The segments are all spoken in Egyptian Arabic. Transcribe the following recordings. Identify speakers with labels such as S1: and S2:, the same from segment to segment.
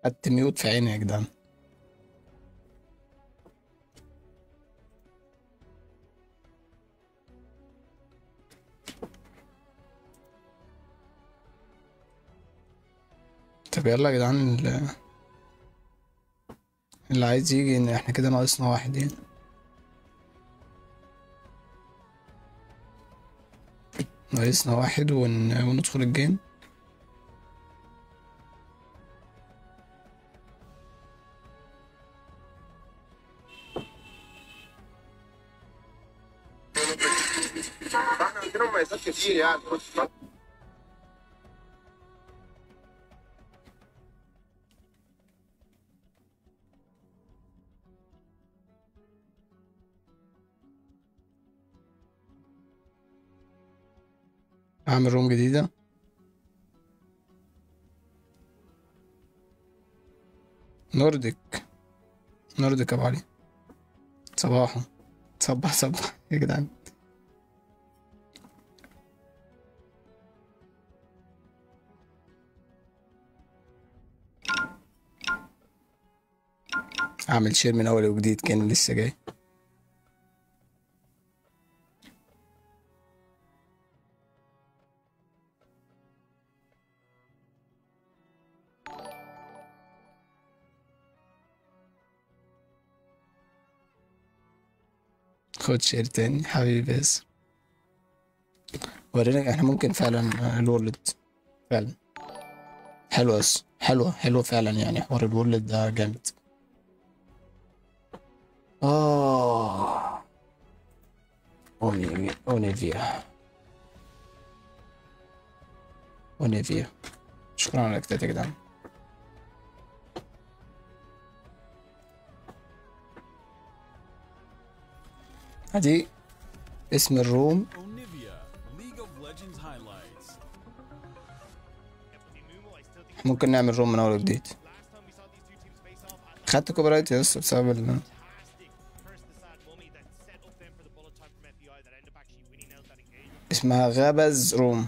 S1: خدت ميوت في عيني يا جدعان طب يلا يا جدعان ال- اللي عايز يجي ان احنا كده ناقصنا واحد يعني ناقصنا واحد ون... وندخل الجيم
S2: احنا عندنا مميزات كتير يعني
S1: اعمل روم جديدة نورديك نورديك ابو علي صباحو صبح صبح يا جدعان اعمل شير من اول وجديد كان لسه جاي خد شير تاني حبيبي بس ورينا احنا ممكن فعلا آه، الورلد فعلا حلوة بس حلوة حلوة فعلا يعني حوار الورلد ده جامد آه أونيفيا أونيفيا أونيفيا شكرا على الاكتات يا جدعان ادي اسم الروم
S3: Onivia, League of Legends highlights.
S1: ممكن نعمل روم من اول وجديد خدت كوبي رايت يا اسطى بسبب ال اسمها غابز روم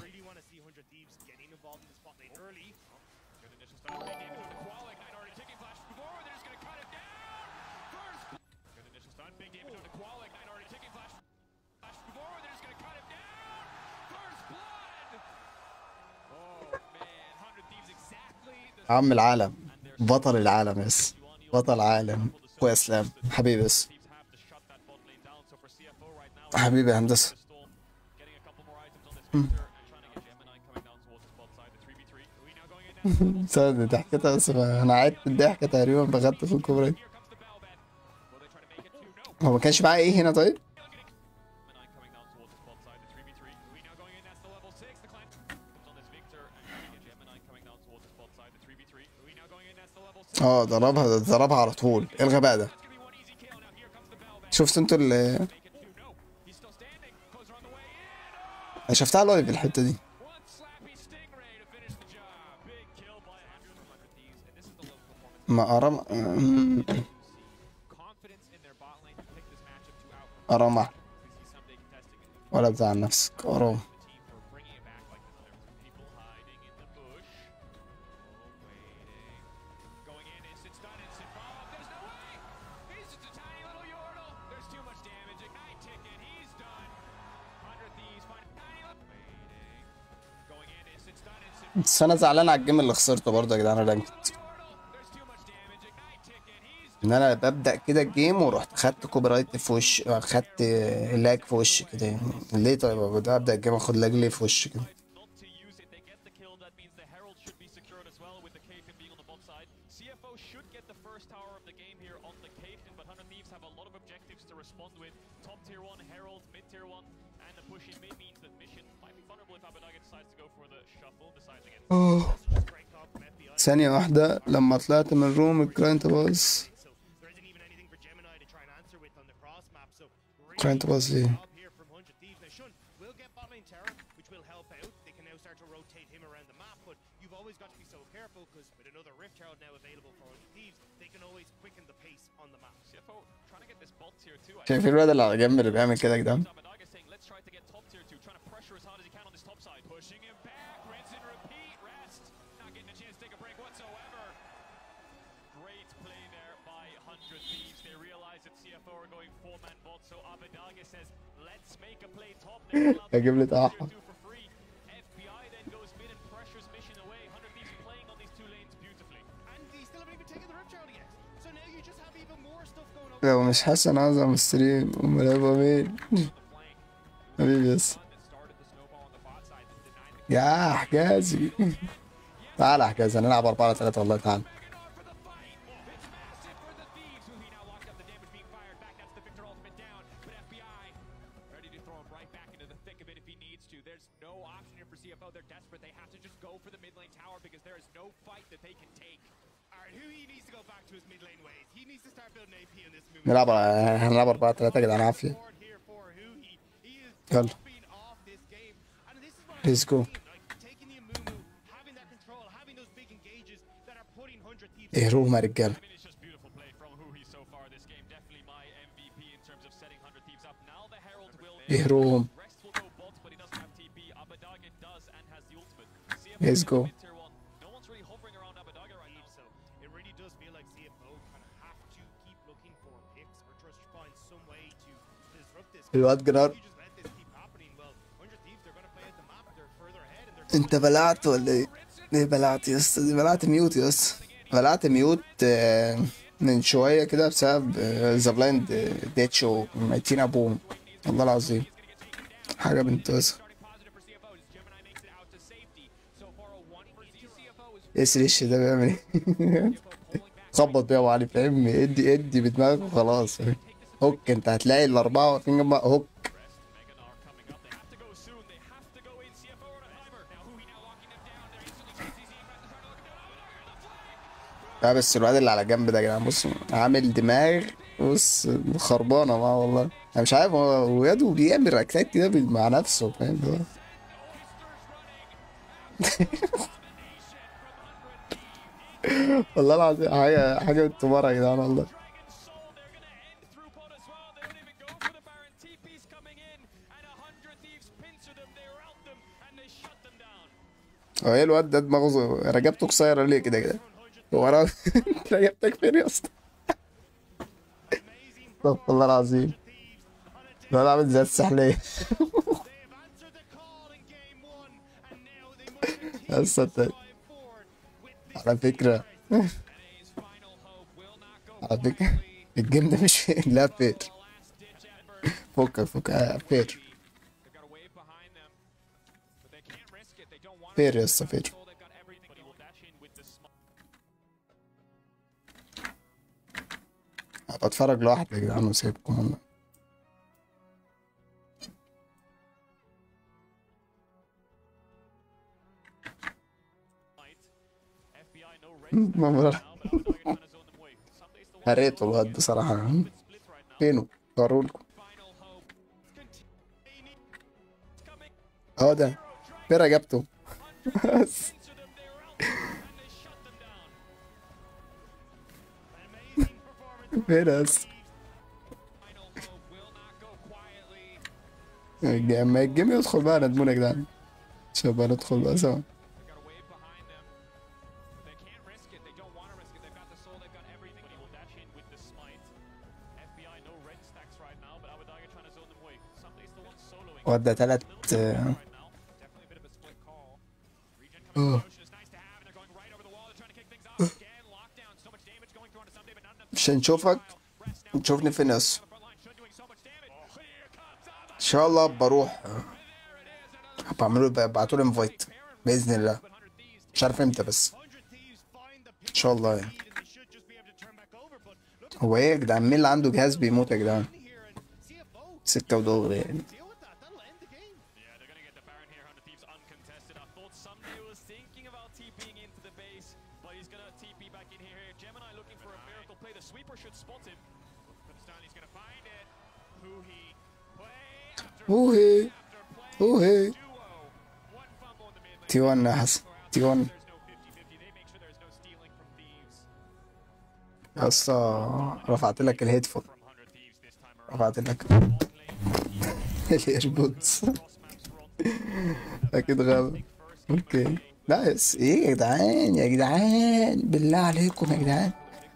S1: عم العالم بطل العالم يس بطل عالم اخويا اسلام حبيبي بس حبيبي يا هندسه صدق ضحكتها بس انا عدت الضحكه تقريبا بغدت في الكوبري هو ما كانش معايا ايه هنا طيب اه ضربها ضربها على طول ايه الغباء ده شفت انتوا ال انا شفتها لايف الحته دي ما ارى ارى ولا تزعل نفسك ارام بس انا زعلان على الجيم اللي خسرته برضه يا جدعان رانكت ان انا ببدا كده الجيم ورحت خدت كوبي رايت في وش خدت لاج في وش كده يعني ليه طيب ابدا ابدا الجيم اخد لاج ليه في وش كده أوه. ثانية واحدة لما طلعت من الروم الكلاينت باظ كلاينت باظ ليه؟ شايف الواد اللي على جنب اللي بيعمل كده يا جدعان؟
S4: Great play there by 100 Thieves. They realize that CFO are going four-man bot, so Abedaga says, let's make a play top. They're allowed to
S1: هجيب لي
S4: do
S1: تحت
S4: two for free. FBI then goes mid and pressures mission away. 100 Thieves playing on these two lanes beautifully.
S5: And they still haven't even taken the rip trial yet. So now you just have even more stuff going on.
S1: لو مش حسن اعظم ستريم امال هيبقى مين حبيبي يس يا حجازي تعال يا حجازي هنلعب 4 على 3 والله تعال
S4: Ready to throw him right back into the thick of it if he needs to. There's no option here for CFO. They're desperate. They have to just go for the mid lane tower because there is no fight that they can take.
S5: Alright, who he needs to go back to his mid lane ways. He needs to start building AP in this move.
S1: نلعب هنلعب 4 على 3 يا جدعان عافيه
S5: Forward here for Huhi. He is
S1: يلا
S5: dropping off this game. And this is what
S1: Let's
S5: I'm
S1: go.
S5: saying, Like, taking the Amumu, having that control, having those big engages that are putting 100 thieves
S1: اهروهم يا رجاله
S4: I mean, it's just beautiful play from Huhi so far this game. Definitely my MVP in terms of setting 100 Thieves up. Now the Herald will.
S1: اهروهم
S4: Rex will go bots, but he doesn't have TP. Abedaga does and has the ultimate. CFO
S1: Let's
S4: is
S1: go.
S4: in tier one. No one's really hovering around Abedaga right now.
S5: So it really does feel like CFO kind of have to keep looking for picks or just find some way to disrupt this.
S1: الواد جرار
S5: If you just let this keep happening, well, 100 Thieves, they're going to play at the map. They're further ahead and they're
S1: انت بلعت ولا ايه؟ ليه بلعت يا اسطى؟ دي بلعت ميوت يا اسطى بلعت ميوت آه، من شويه كده بسبب آه، ذا بلايند آه، ديت شو ميتين ابوهم والله العظيم حاجه بنت وسخ ايه سريش ده بيعمل ايه؟ خبط بيها ابو علي فاهم ادي ادي بدماغك وخلاص فاهم؟ هوك انت هتلاقي الاربعه واقفين جنب بعض. هوك لا بس الواد اللي على جنب ده يا جدعان بص عامل دماغ بص خربانه معاه والله انا مش عارف هو وياده بيعمل ركلات كده بال- مع نفسه فاهم اللي هو والله العظيم حاجه حاجه بالتمارة يا جدعان والله هو ايه الواد ده دماغه رجبته قصيره ليه كده كده هو انا رجبتك فين يا اسطى استغفر الله العظيم الواد عامل زي السحلية يا اسطى انت على فكرة على فكرة الجيم ده مش فير لا فير فكك فكك آه، فير فير يا اسطى فير هبقى اتفرج لوحدي يا جدعان وسيبكم والله ما بر- هريته الواد بصراحة فينه ورولكم اه ده فين رجبته بس فين بس لما الجيم يدخل بقى ندمون يا جدعان شوف بقى ندخل بقى سوا ودى تلات آه، آه. مش هنشوفك نشوفني في ناس ان شاء الله بروح بعملوا بعتوا لي انفايت باذن الله مش عارف امتى بس ان شاء الله يعني هو ايه يا جدعان مين اللي عنده جهاز بيموت يا جدعان ستة ودغري يعني
S4: Yeah, they're gonna get the Baron here. Hunter Thieves uncontested. I thought someday was thinking about TPing into the base, but he's gonna TP back in here. Gemini looking for a miracle play. The sweeper should spot him. But Stanley's gonna find it. Who he play after
S1: اوهي اوهي
S4: duo. One fumble in the mid lane.
S1: تي 1 يا حسن تي 1
S4: There's no 50-50. They make sure there's no stealing from Thieves.
S1: يا اسطى رفعت لك الهيدفون
S4: From 100 Thieves this time around.
S1: رفعت لك
S4: Bot lane.
S1: الايربودز
S4: Cross maps for on
S1: اكيد غاب اوكي نايس ايه يا جدعان يا جدعان بالله عليكم يا جدعان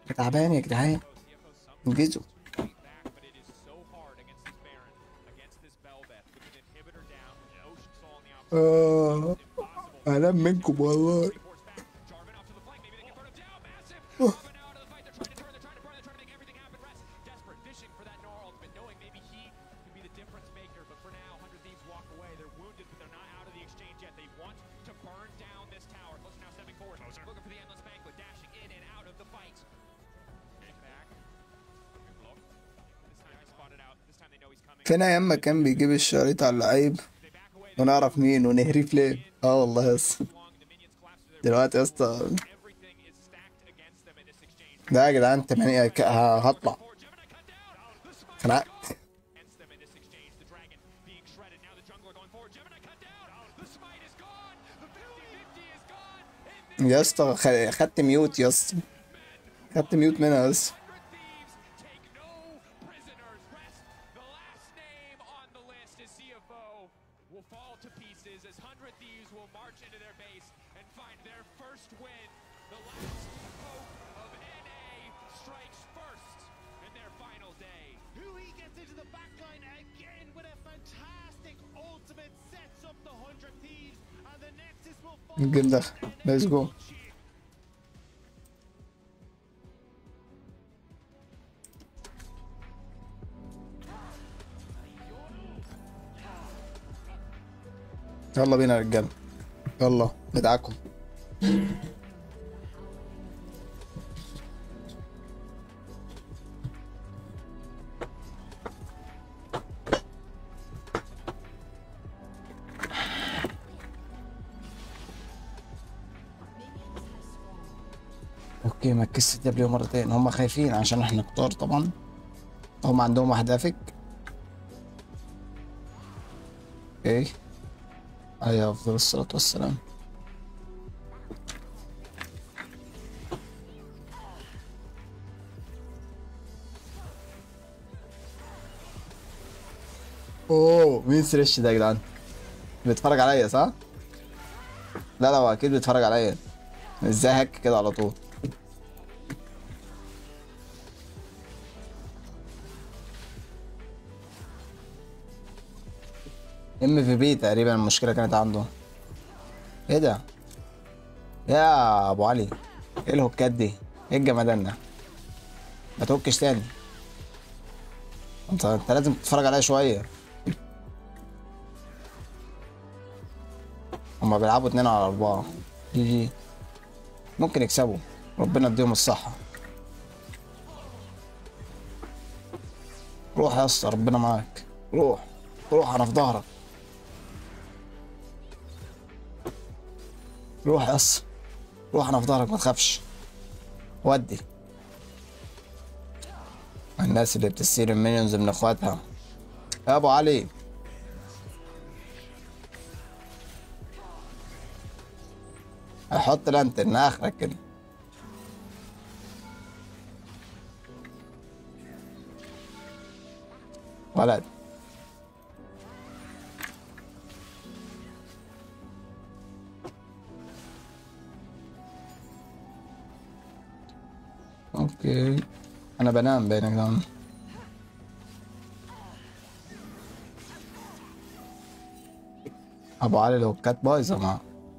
S1: تعبان يا جدعان انجزوا
S4: back, but it is so hard against this Baron, against this Bel'Veth, with an inhibitor down, Ocean Soul on the outside.
S1: آه انام منكم والله
S4: Force back. Jarvan off to the flank. Maybe they can burn him down. Massive. Jarvan out of the fight. They're trying to turn. They're trying to burn. They're trying to make everything happen. Rest. Desperate. Fishing for that Nor ultimate, knowing maybe he could be the difference maker. But for now, 100 Thieves walk away. They're wounded, but they're not out of the exchange yet. They want to burn down this tower. Closer now stepping forward. Looking for the endless banquet. Dashing in and out of the fight. Getting back. Good block. This time I spotted out. This time they know he's coming.
S1: فين ايام ما كان بيجيب الشريط على اللعيب
S4: They back away.
S1: ونعرف مين ونهري فليم اه والله يا اسطى
S4: Long. The minions collapse to their
S1: دلوقتي يا اسطى
S4: Everything is stacked against them in this exchange.
S1: لا يا جدعان 8 ك- ه- هطلع
S4: Or Gemini cut down. The smite
S1: خنقت
S4: against them in this exchange. The dragon being shredded. Now the jungler going forward. Gemini cut down. The smite is gone. The 50-50 is gone. In this
S1: يا اسطى خ- خدت ميوت يا اسطى خدت ميوت منها بس
S4: 100 thieves take no prisoners. Rest. The last name on the list is CFO will fall to pieces as 100 thieves will march into their base and find their first win. The last hope of NA strikes first in their final day.
S5: Hui gets into the backline again with a fantastic ultimate, sets up the 100 Thieves, and the Nexus will fall.
S1: الجيم ده ليتس جو يلا بينا يا رجاله يلا ندعكم اوكي ما تكس دبليو مرتين هم خايفين عشان احنا كتار طبعا هم عندهم واحد افك اوكي عليه افضل الصلاة والسلام اوه مين سريش ده يا جدعان بيتفرج عليا صح؟ لا لا هو اكيد بيتفرج عليا ازاي هك كده على طول ام في بي تقريبا المشكله كانت عنده ايه ده يا ابو علي ايه الهوكات دي ايه الجمدان ده ما توكش تاني انت انت لازم تتفرج عليا شويه هما بيلعبوا اتنين على اربعه جي جي ممكن يكسبوا ربنا يديهم الصحة روح يا اسطى ربنا معاك روح روح انا في ظهرك روح يا اسطى روح انا في ظهرك ما تخافش ودي الناس اللي بتستير المليونز من اخواتها يا ابو علي حط لانترن اخرك كده ولد اوكي انا بنام بينك دام ابو علي لو كانت بايظه معاه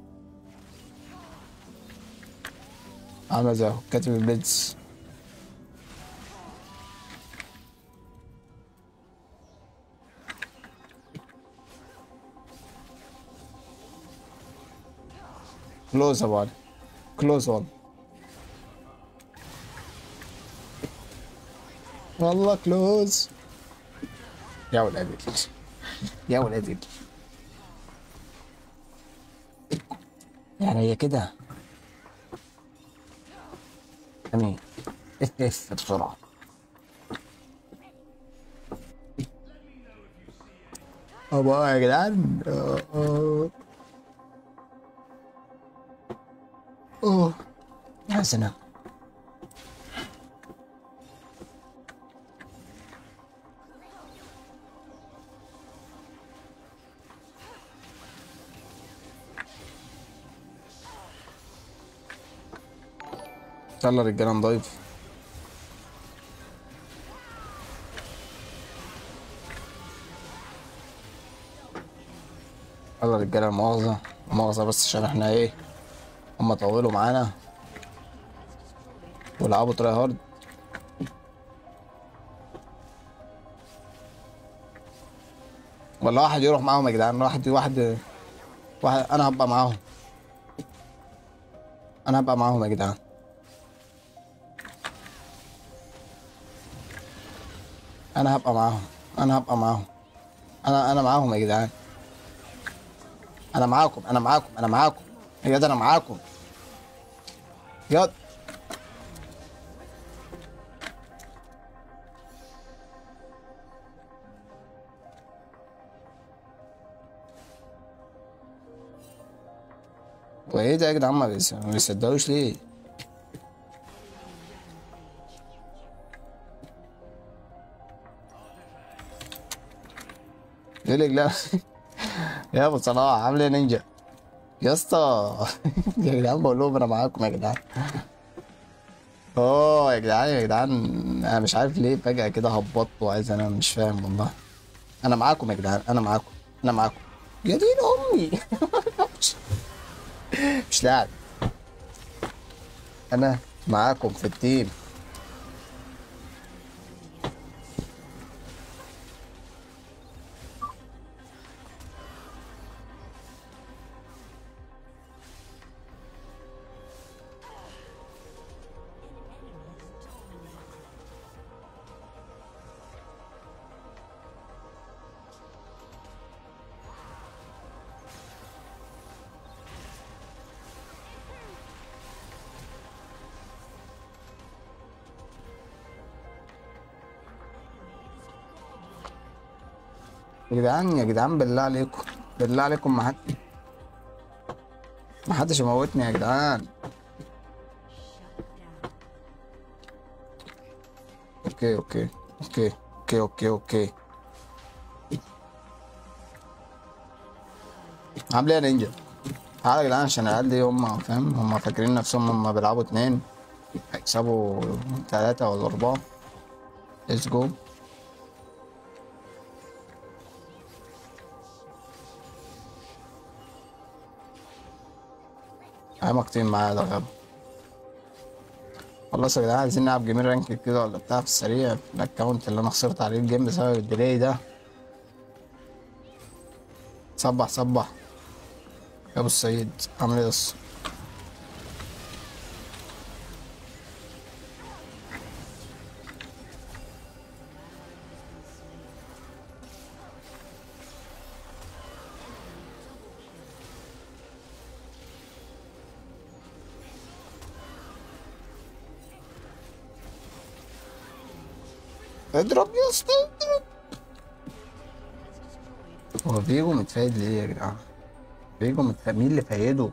S1: عامله زي كاتب البيتس كلوز ابو علي كلوز والله والله كلوز يا ولاد ال- يا ولاد ال- يعني هي كده امين اف اف بسرعه ابا يا جدعان آه. اوه يا سلام يلا رجاله نضيف يلا يا رجاله مؤاخذة مؤاخذة بس عشان احنا ايه هما طولوا معانا ولعبوا تراي هارد ولا واحد يروح معاهم يا جدعان واحد واحد واحد انا هبقى معاهم انا هبقى معاهم يا جدعان انا هبقى معاهم انا هبقى معاهم انا انا معاهم يا جدعان انا معاكم انا معاكم انا معاكم يا جدع انا معاكم ياض وايه ده يا جدعان ما بيس- ما بيصدقوش ليه يقول لك لا يا ابو صلاح عامل ايه يا نينجا يا اسطى يا جدعان بقول لهم انا معاكم يا جدعان اوه يا جدعان يا جدعان انا مش عارف ليه فجأة كده هبطت وعايز انا مش فاهم والله انا معاكم يا جدعان انا معاكم انا معاكم يا دين امي مش- مش لاعب انا معاكم في التيم يا جدعان يا جدعان بالله عليكم بالله عليكم ما حد ما حدش يموتني يا جدعان اوكي اوكي اوكي اوكي اوكي اوكي عامل ايه يا نينجا تعالى يا جدعان عشان العيال دي هم فاهم هم فاكرين نفسهم هم بيلعبوا اتنين هيكسبوا تلاتة ولا أربعة ليتس جو عمق تيم معايا ده غبي خلاص يا جدعان عايزين نلعب جيمين رانك كده ولا بتاع في السريع في الاكونت اللي انا خسرت عليه الجيم بسبب الديلي ده صبح صبح يا ابو السيد عامل ايه يس اضرب يا اسطى اضرب هو فيجو متفايد ليه يا جدعان؟ فيجو متفايد مين اللي فايده؟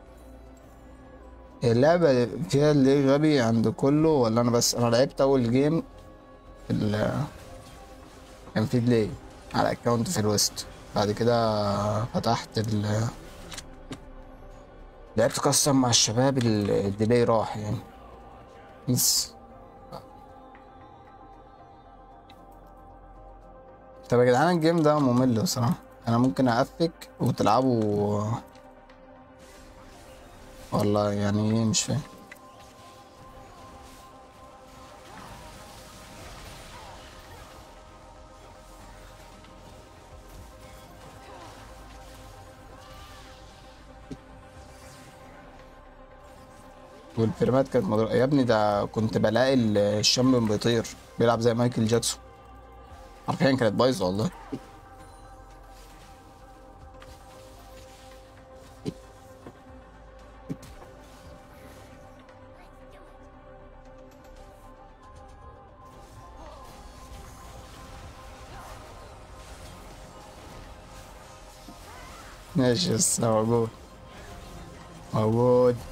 S1: هي اللعبة فيها اللي غبي عند كله ولا أنا بس؟ أنا لعبت أول جيم ال كان في ديلي على أكونت في الويست بعد كده فتحت ال لعبت كاستم مع الشباب ال- الديلي راح يعني بس طب يا جدعان الجيم ده ممل بصراحة أنا ممكن أقفك وتلعبوا والله يعني إيه مش فاهم والفيرمات كانت مضروبة يا ابني ده كنت بلاقي ال- الشامبيون بيطير بيلعب زي مايكل جاكسون حرفيا كانت بايظة والله ماشي بس موجود موجود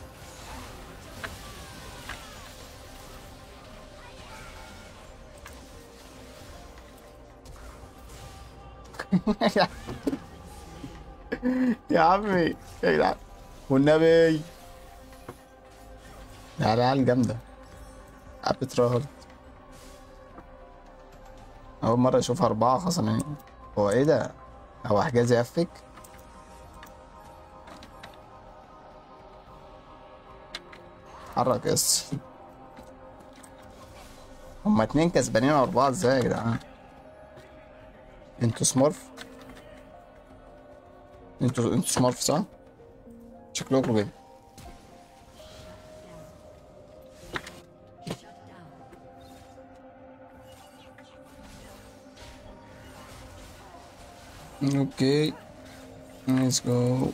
S1: يا عمي يا جدعان والنبي يا عيال جامدة عبت راهل أول مرة أشوف أربعة خصمين هو إيه ده؟ هو حجازي يفك؟ اتحرك يس هما اتنين كسبانين أربعة ازاي يا جدعان انتوا سمارف انتوا انتوا سمارف صح؟ شكلكم كده اوكي let's go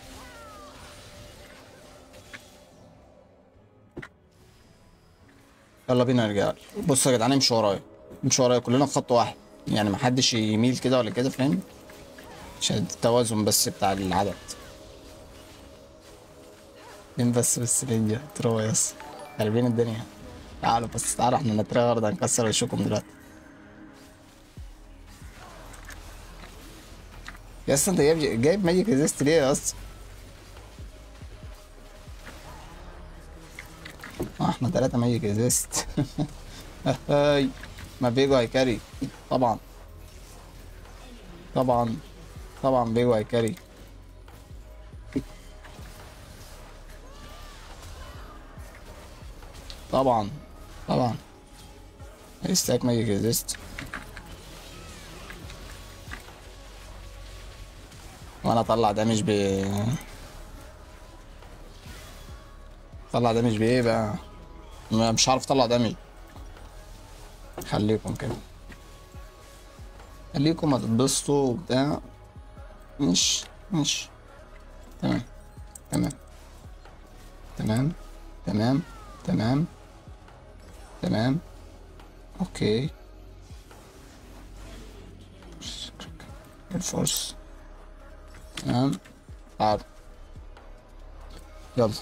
S1: يلا بينا يا رجال بصوا يا جدعان امشوا ورايا امشوا ورايا كلنا في خط واحد يعني محدش يميل كده ولا كده فاهم عشان التوازن بس بتاع العدد مين بس بس ليا ترى يس قلبين الدنيا تعالوا بس تعالوا احنا نترى غرض هنكسر وشكم دلوقتي يا اسطى انت جايب جايب ماجيك ريزيست ليه يا اسطى؟ آه، احنا تلاتة ماجيك ريزيست هاي ما بيجو هيكاري طبعا طبعا طبعا بيجو هيكاري طبعا طبعا هيستاك ماجيك ريزيست وانا اطلع دامج ب طلع دامج بايه بقى ما- مش عارف اطلع دامج خليكم كده خليكم هتتبسطوا وبتاع مش مش تمام تمام تمام تمام تمام تمام اوكي الفورس تمام تعال يلا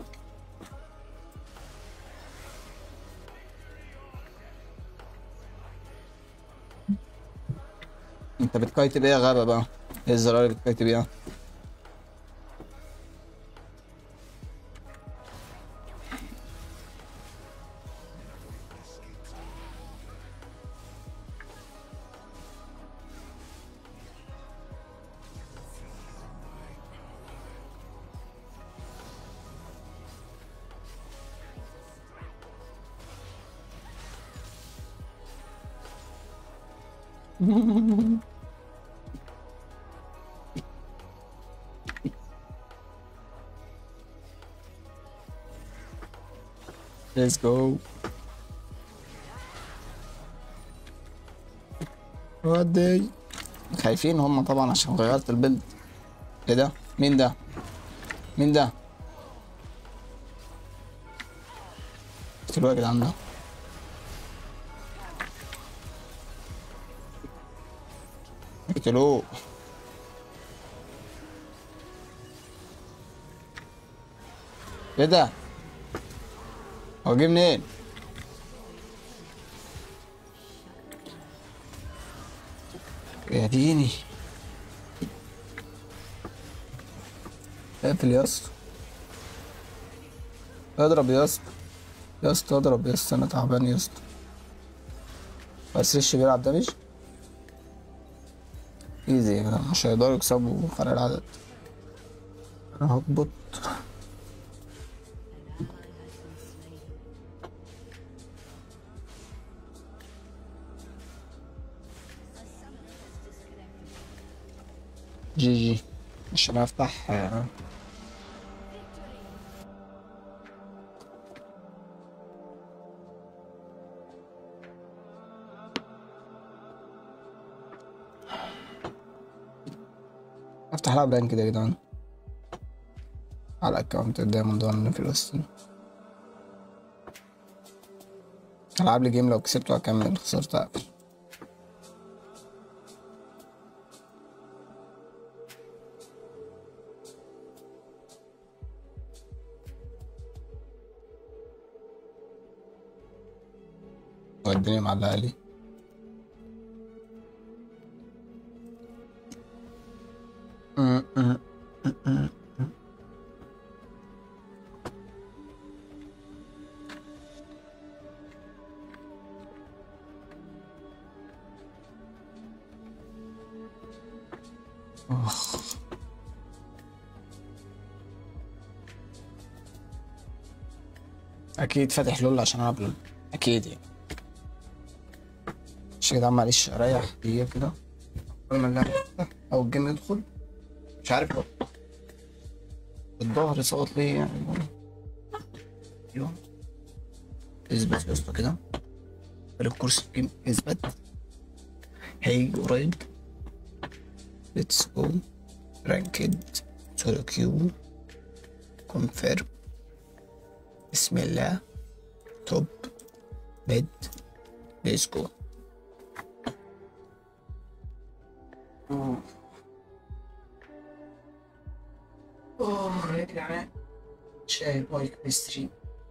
S1: انت بتكايت ايه يا غابة بقى؟ ايه الزرار اللي بتكايت بيها؟ Let's go. ودي خايفين هم طبعا عشان غيرت البيلد ايه ده؟ مين ده؟ مين ده؟ اقتلوه يا جدعان ده اقتلوه ايه ده؟ هو جه منين؟ يا ديني اقفل يا اسطى اضرب يا اسطى يا اسطى اضرب يا اسطى انا تعبان يا اسطى بس ريش بيلعب دامج ايزي مش هيقدروا يكسبوا فرق العدد انا ههبط جي جي عشان افتح آه، افتح لعب رانك كده يا جدعان على الاكونت دايموند وان في الوستن العب لي جيم لو كسبته هكمل خسرت اقفل والدنيا معلقة لي م- م- م- م- م. أخ. اكيد فاتح لول عشان العب لول اكيد يعني مش يا جدعان معلش اريح دقيقة كده قبل ما اللعبة تفتح او الجيم يدخل مش عارف بقى. الظهر صوت ليه يعني ايوه اثبت يا اسطى كده بقالك كورس الجيم اثبت هيجي قريب ليتس جو رانكد سولو كيو كونفيرم بسم الله توب بيد ليتس جو اوه يا جدعان شايف مايك ميستري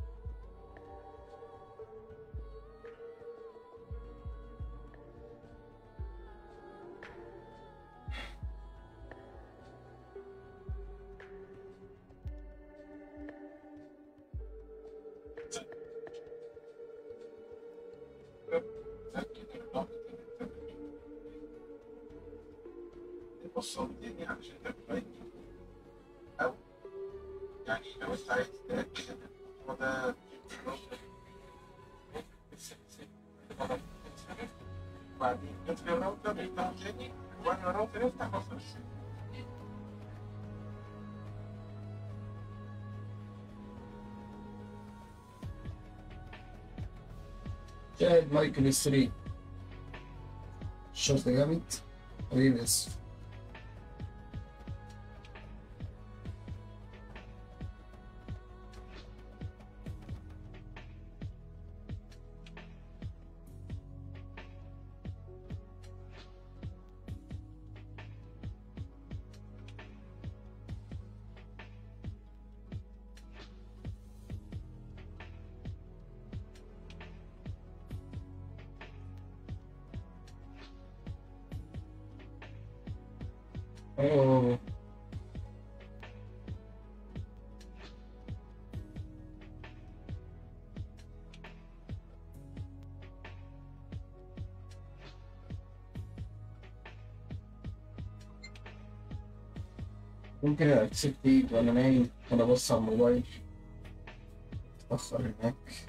S2: بص الدنيا عشان تبقى او يعني لو انت عايز تاكد ان الموضوع ده وبعدين تطفي الراوتر يفتح تاني وانا الراوتر يفتح وصل
S1: شاهد مايك ميستري الشرط جامد حبيبي بس اوه ممكن اكسبت ايد وانا نايم وانا بص على الموبايل اتأخر هناك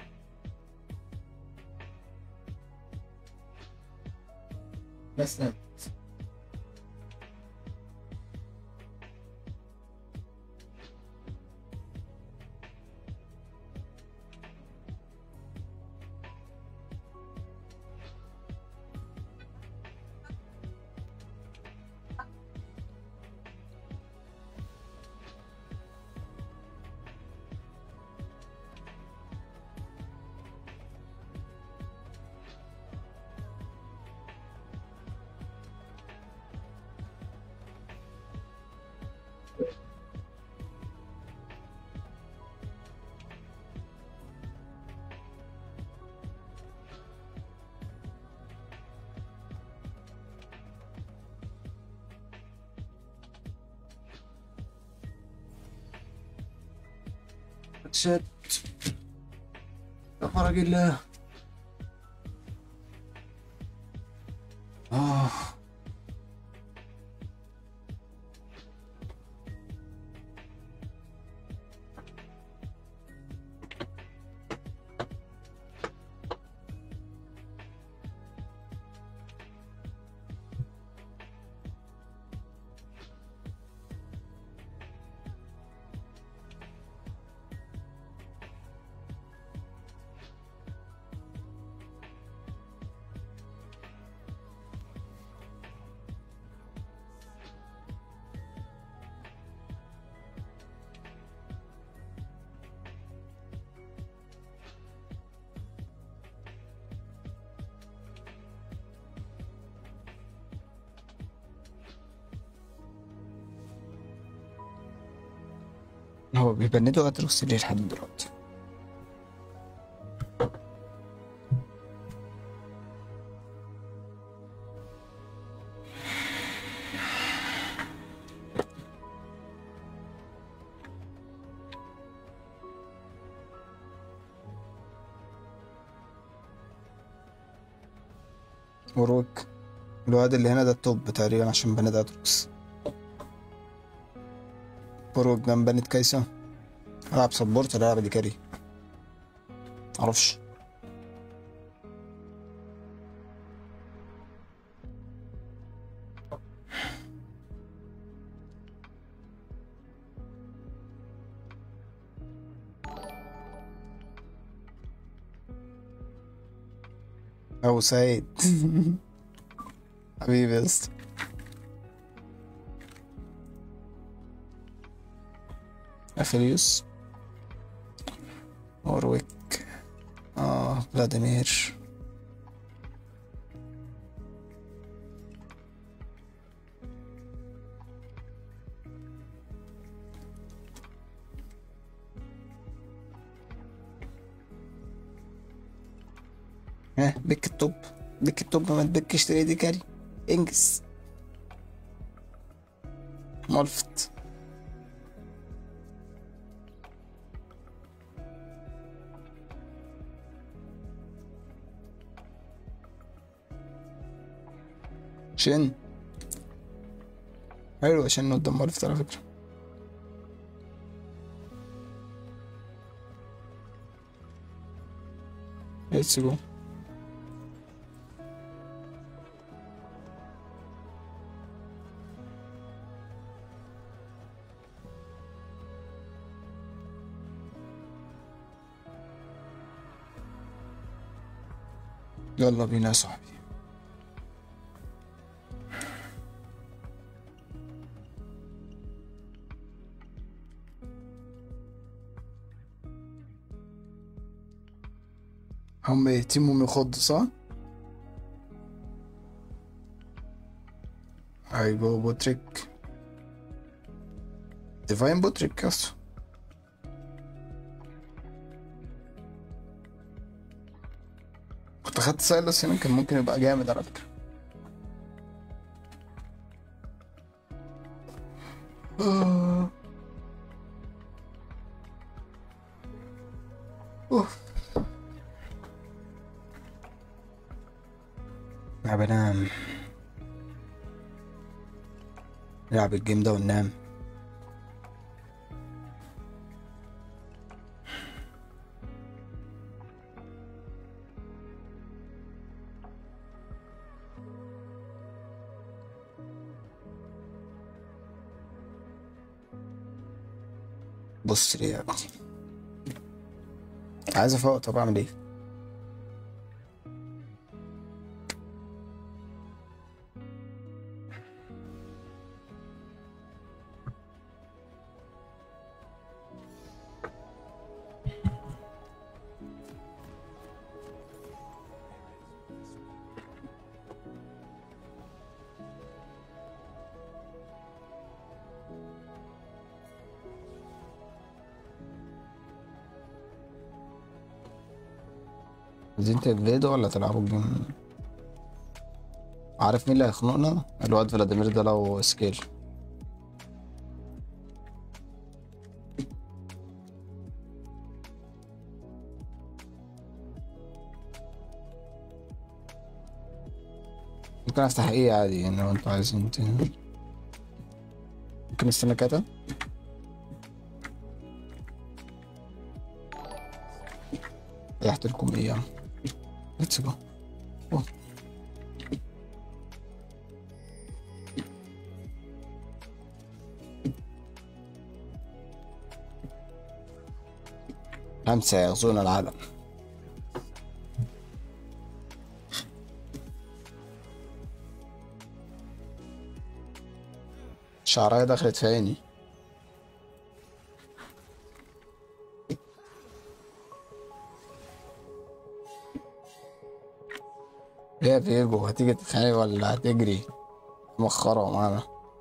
S1: بس نمت شت يا فرج الله آه هو بيبندوا ادرس ليه لحد دلوقتي وروك الواد اللي هنا ده التوب تقريبا عشان بنت ادرس بروك جنب بنت كايسة العب سبورت ولا العب دي كاري معرفش أبو سعيد حبيبي يا اسطى أفيليوس أورويك آه فلاديمير ها بك التوب بك التوب ما تبكش تريدي كاري انجز ملفت شن حلو عشان قدام ملفت على فكرة ليتس جو يلا بينا يا صاحبي هم يتموا يخض صح؟ هيجو بوتريك ديفاين بوتريك يس كنت اخدت سايلس هنا كان ممكن يبقى جامد على فكرة آه. أوف. أنا بنام نلعب الجيم ده وننام بص لي يا ابني عايز افوق طب اعمل ايه عايزين تجلدوا ولا تلعبوا الجيم عارف مين اللي هيخنقنا الواد فلاديمير ده لو سكيل ممكن افتح ايه عادي يعني لو انتوا عايزين ت- ممكن استنى كده ريحت لكم ايه يعني ليتس جو خمسة يغزون العالم شعرها دخلت في عيني يا فيجو هتيجي تتخانق ولا هتجري مخرة معانا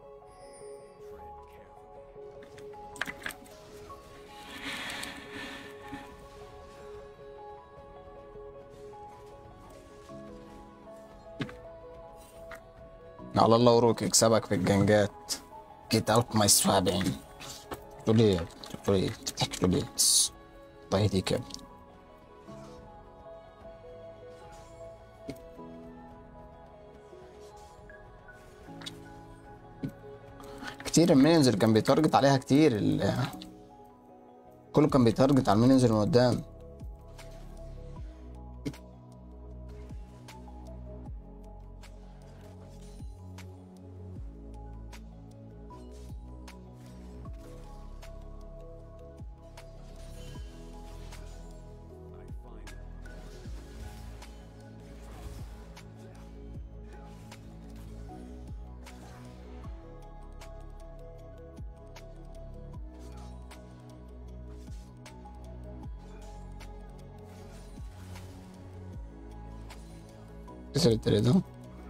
S1: على الله وروك يكسبك في الجنجات جيت اوت ماي سوابين تقول ايه تقول ايه بتحكي تقول ايه بس الله يهديك يا ابني كتير المينيونز اللي كان بيتارجت عليها كتير ال- كله كان بيتارجت على المينيونز اللي من قدام كسر التريد ده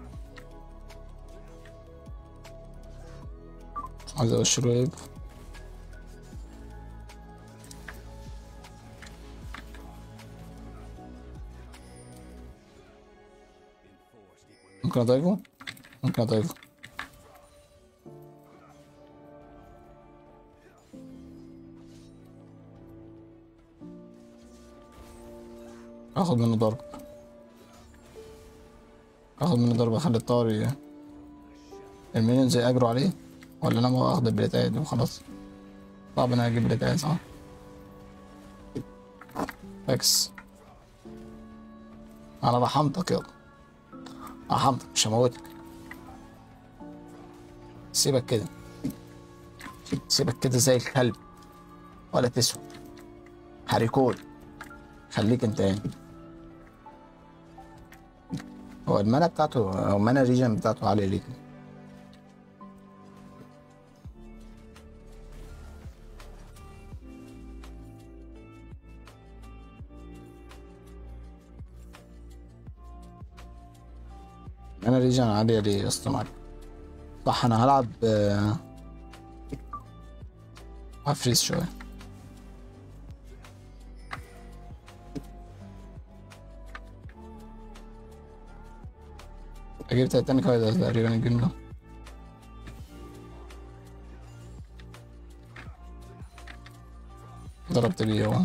S1: عايز اخش الويب ممكن اضيفه ممكن اضيفه اخد منه ضرب اخد منه ضرب اخلي الطاري المليونز يجروا عليه ولا انا ما اخد البليتاية دي وخلاص صعب انا اجيب بليتاية صح اكس انا رحمتك يلا رحمتك مش هموتك سيبك كده سيبك كده زي الكلب ولا تسوى هاريكول خليك انت يعني هو المانا بتاعته او المانا ريجن بتاعته عالية ليه كده انا ريجن عالية ليه يا اسطى معاك صح انا هلعب آه، هفريز شوية اجيب تايتانيك هايدر تقريبا الجيم ده ضربت بيه اهو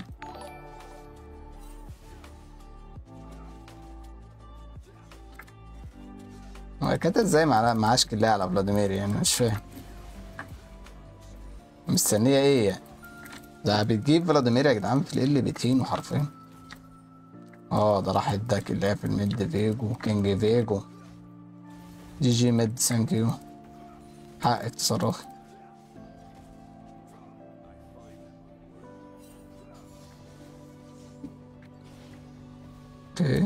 S1: هو كانت ازاي مع معاش كلها على فلاديمير يعني مش فاهم مستنية ايه يعني ده بتجيب فلاديمير يا جدعان في اللي بتهينه حرفيا اه ده راح اداك اللي هي في الميد فيجو كينج فيجو جي جي ميد ثانك يو حقك تصرفي اوكي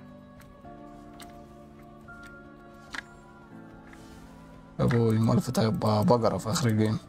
S1: ابوي مالفة هيبقى بقرة في اخر الجيم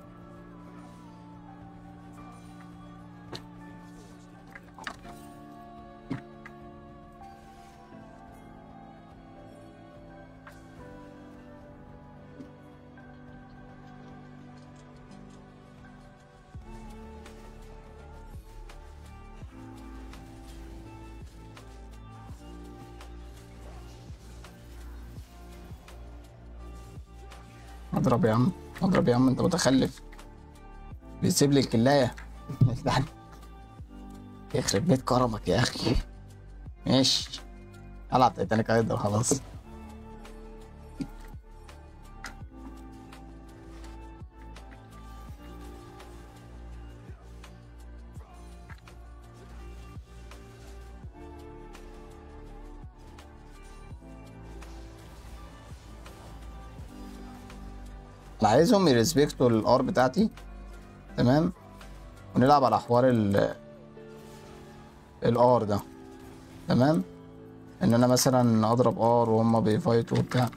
S1: اضرب يا عم اضرب يا عم انت متخلف بيسيب لي الكلاية يعني يخرب بيت كرمك يا اخي ماشي العب تايتانيك ايضا خلاص انا عايزهم يرسبكتوا الار بتاعتي تمام ونلعب على حوار ال الار ده تمام ان انا مثلا اضرب ار وهم بيفايتوا وبتاع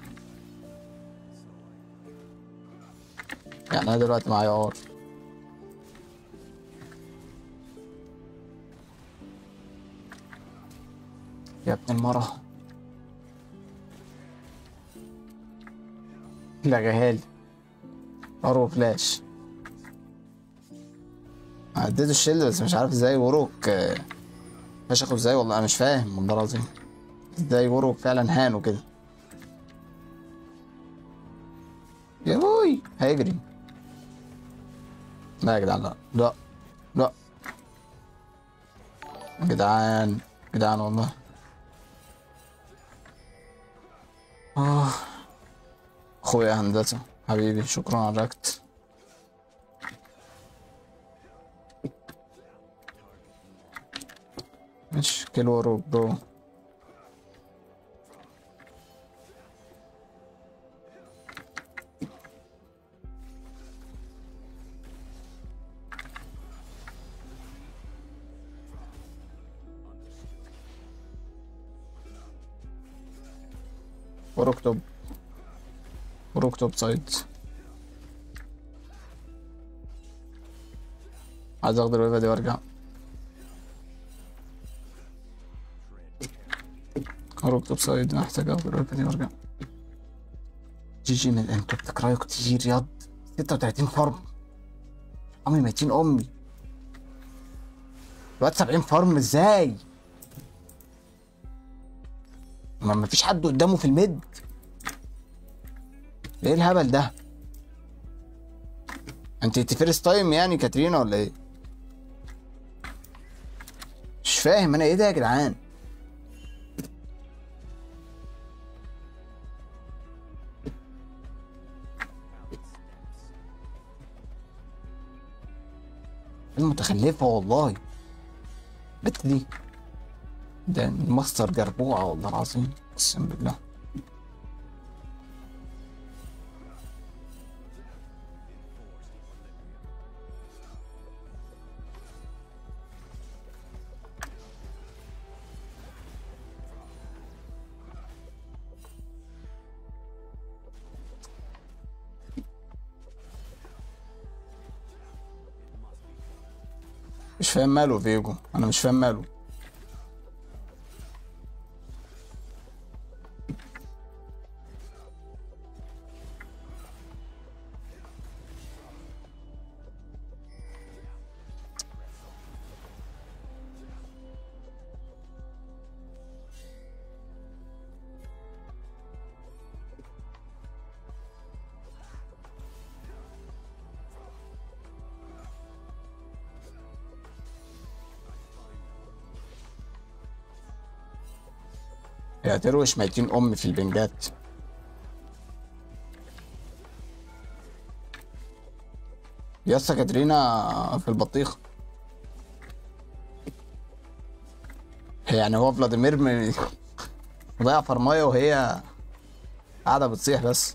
S1: يعني انا دلوقتي معايا ار يا ابن المرة لغاها لي ار وفلاش عديت الشيلد بس مش عارف ازاي وروك آه، فشخوا ازاي والله انا مش فاهم والله العظيم ازاي وروك فعلا هانوا كده يا بوي هيجري لا يا جدعان لا لا لا يا جدعان جدعان والله اه اخويا هندسة حبيبي شكرا على الركت مش كيلو وروك برو وروك توب وروك توب سايد عايز اخد الويفة دي وارجع هروب توب سايد محتاج اخد الركبة دي وارجع جي جي من انتوا بتكرهوا كتير ياض 36 فرم امي ميتين امي الواد 70 فرم ازاي؟ ما مفيش حد قدامه في الميد ايه الهبل ده؟ انت انت فيرست تايم يعني كاترينا ولا ايه؟ مش فاهم انا ايه ده يا جدعان؟ المتخلفة والله البت دي ده الماستر جربوعة والله العظيم اقسم بالله مش فاهم ماله فيجو انا مش فاهم ماله يا تروش ميتين امي في البنجات يسا كاترينا في البطيخ يعني هو فلاديمير م- مضيع فرمايه وهي قاعده بتصيح بس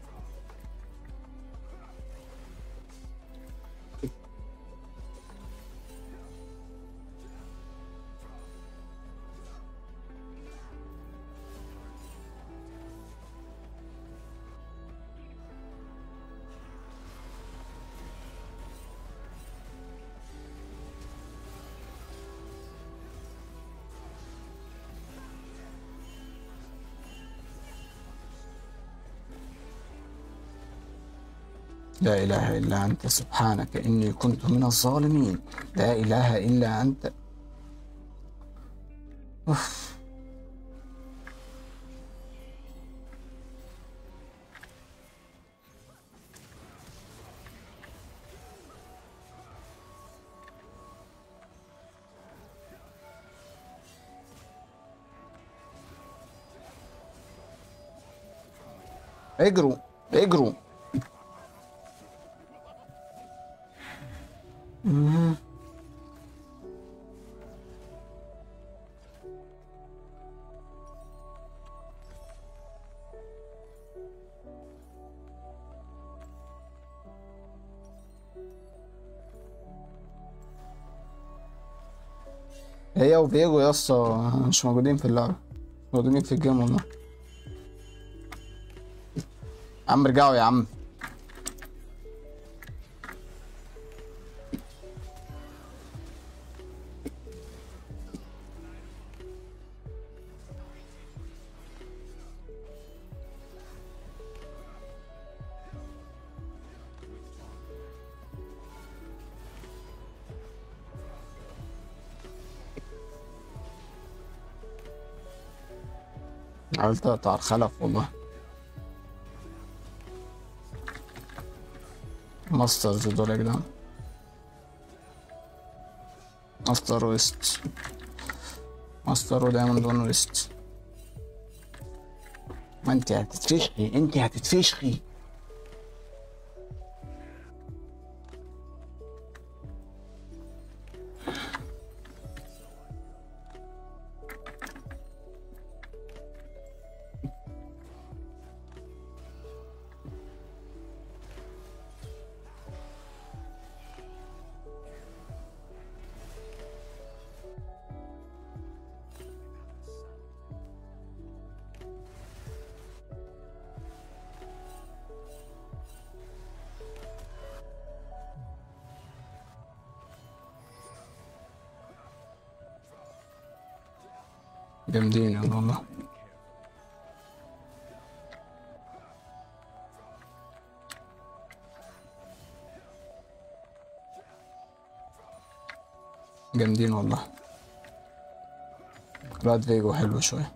S1: لا إله إلا أنت سبحانك إني كنت من الظالمين لا إله إلا أنت أوف. اجروا اجروا هي وفيجو يا اسطى مش موجودين في اللعبة موجودين في الجيم والله يا عم ارجعوا يا عم عملت اقطع الخلف والله ماسترز دول يا جدعان ماستر ويست ماستر ودايموند وان ويست ما انت هتتفشخي انت هتتفشخي جامدين والله جامدين والله الواد فيجو حلو شوية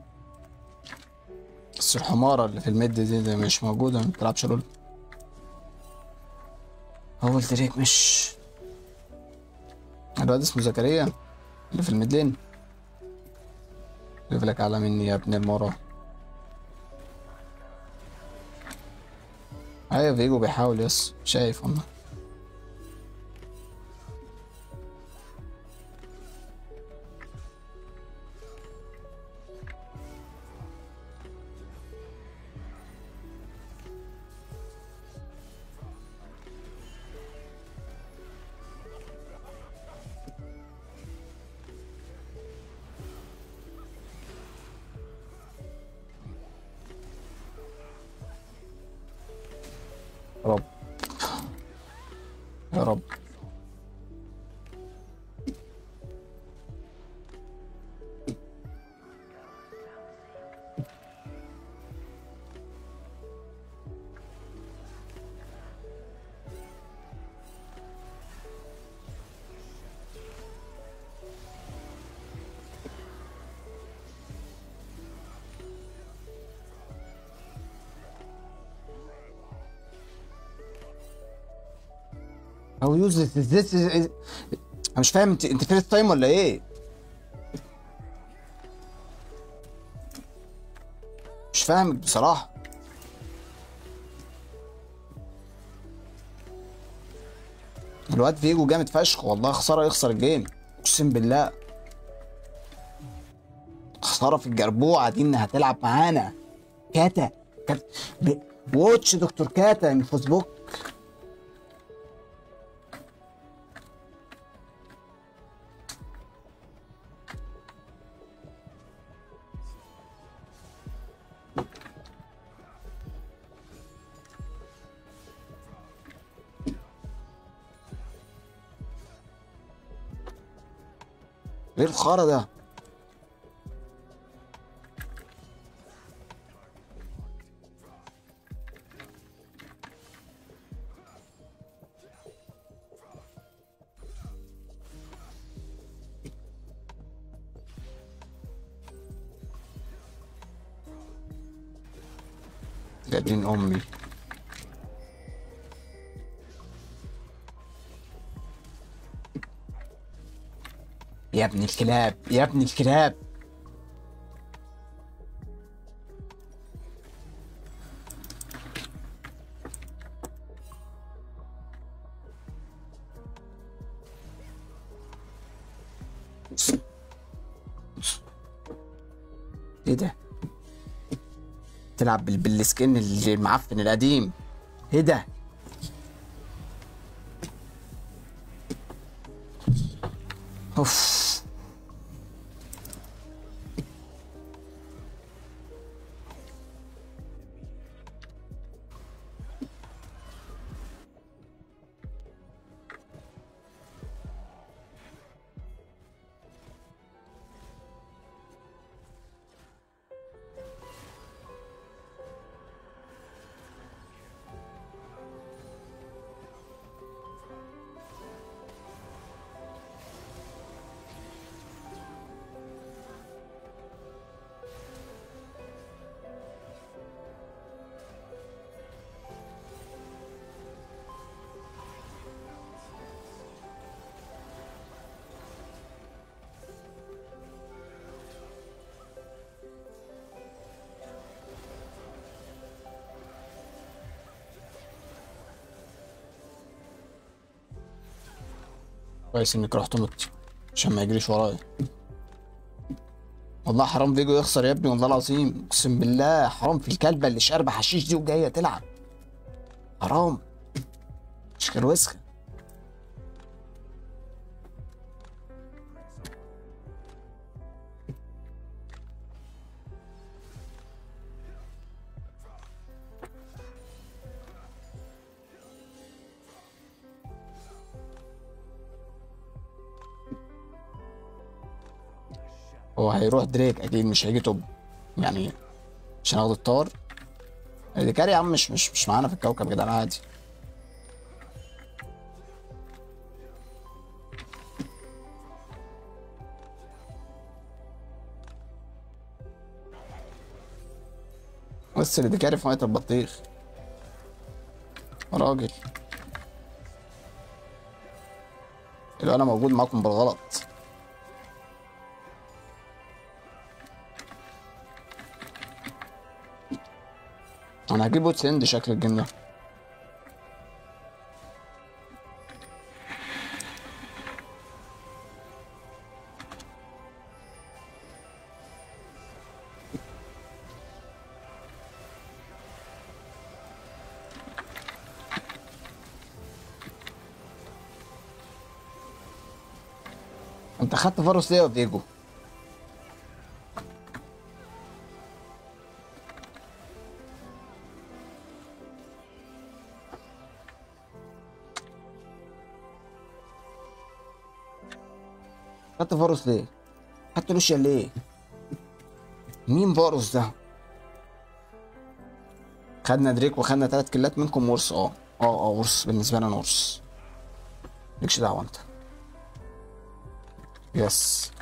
S1: بس الحمارة اللي في الميد دي, دي مش موجودة ما بتلعبش رول أول دريك مش الواد اسمه زكريا اللي في الميدلين ليفلك أعلى مني يا ابن المرة أيوة فيجو بيحاول يس شايف والله يا رب يا رب هو يوزلس ذس انا مش فاهم انت انت فيرست تايم ولا ايه؟ مش فاهم بصراحة الواد فيجو جامد فشخ والله خسارة يخسر الجيم اقسم بالله خسارة في الجربوعة دي انها هتلعب معانا كاتا كات ب... واتش دكتور كاتا من فيسبوك ايه الخرا ده؟ يا دين امي يا ابن الكلاب يا ابن الكلاب ايه ده تلعب بال- بالسكن اللي المعفن القديم ايه ده اوف كويس انك رحت نط عشان ما يجريش ورايا والله حرام فيجو يخسر يا ابني والله العظيم اقسم بالله حرام في الكلبه اللي شاربه حشيش دي وجايه تلعب حرام مش غير وسخه هو هيروح دريك اكيد مش هيجي توب يعني عشان اخد الطار الكاري يا عم مش مش مش معانا في الكوكب يا جدعان عادي بس اللي دي في ميه البطيخ راجل اللي انا موجود معاكم بالغلط انا هجيب بوت سند شكل الجيم ده انت خدت فارس ليه يا ديجو خدت فارس ليه خدت لوشيا ليه مين فارس ده خدنا دريك وخدنا تلات كيلات منكم ورث اه اه اه ورث بالنسبه لنا ورث مالكش دعوه انت يس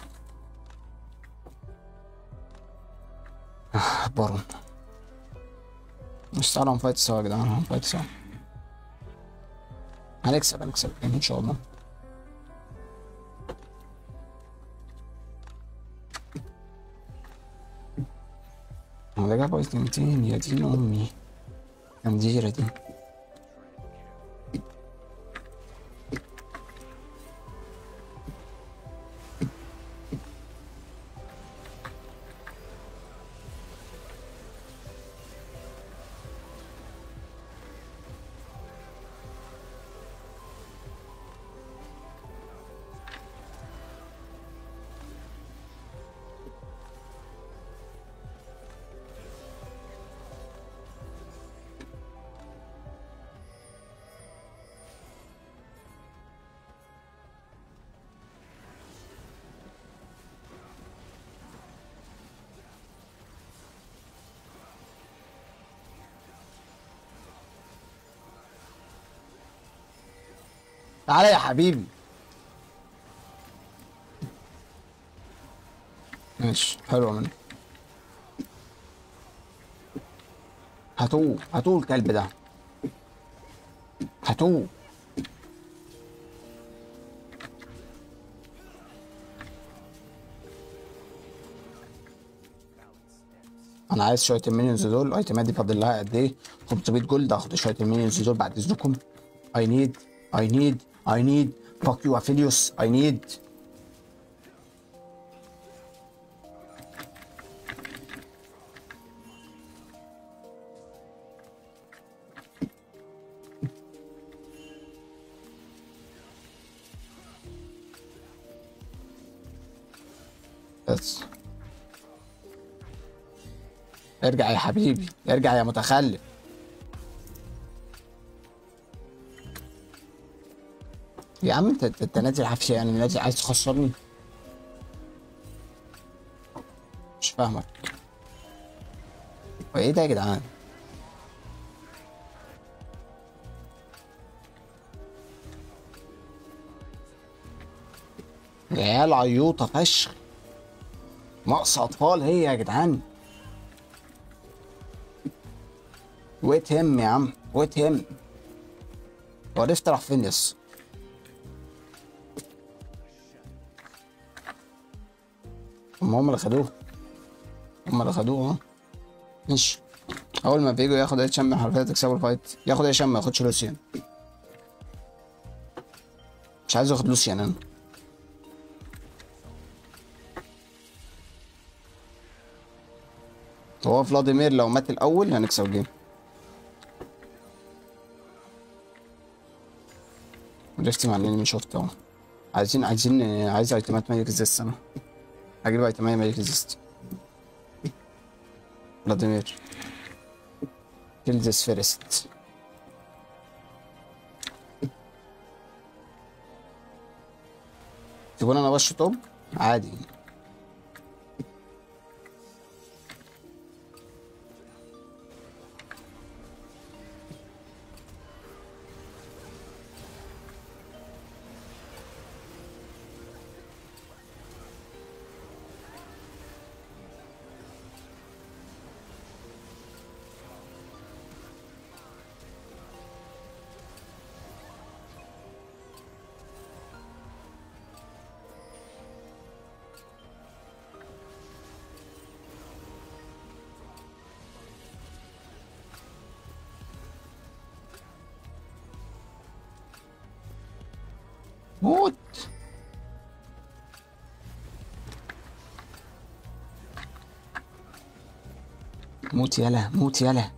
S1: آه، بارون مش تعالوا هنفايت سوا يا جدعان هنفايت سوا هنكسب هنكسب ان شاء الله هو ده جاب ايتمتين يا دين امي كام دي تعالى يا حبيبي ماشي حلوة منه هاتوه هاتوه الكلب ده هاتوه انا عايز شويه المينيونز دول الايتمات دي فاضل لها قد ايه 500 جولد اخد شويه المينيونز دول بعد اذنكم I need I need I need fuck you Aphelios I need بس ارجع يا حبيبي ارجع يا متخلف يا عم انت انت أنت نازل عفشه يعني نازل عايز تخسرني مش فاهمك هو ايه ده يا جدعان العيال عيوطه فشخ ناقص اطفال هي يا جدعان ويت هم يا عم ويت هم وعرفت راح فين يس هم هم اللي خدوه هم اللي خدوه اه ماشي اول ما بيجوا ياخد اي شم حرفيا تكسبوا الفايت ياخد اي شم ما ياخدش لوسيان مش عايز اخد لوسيان انا هو فلاديمير لو مات الاول هنكسب الجيم ريفتي مع الانمي شورت اهو عايزين عايزين عايز ايتمات ملك زيست انا هجيب ايتمات ملك زيست فلاديمير kill this first تقول انا وش توب عادي موت موت يلا موت يلا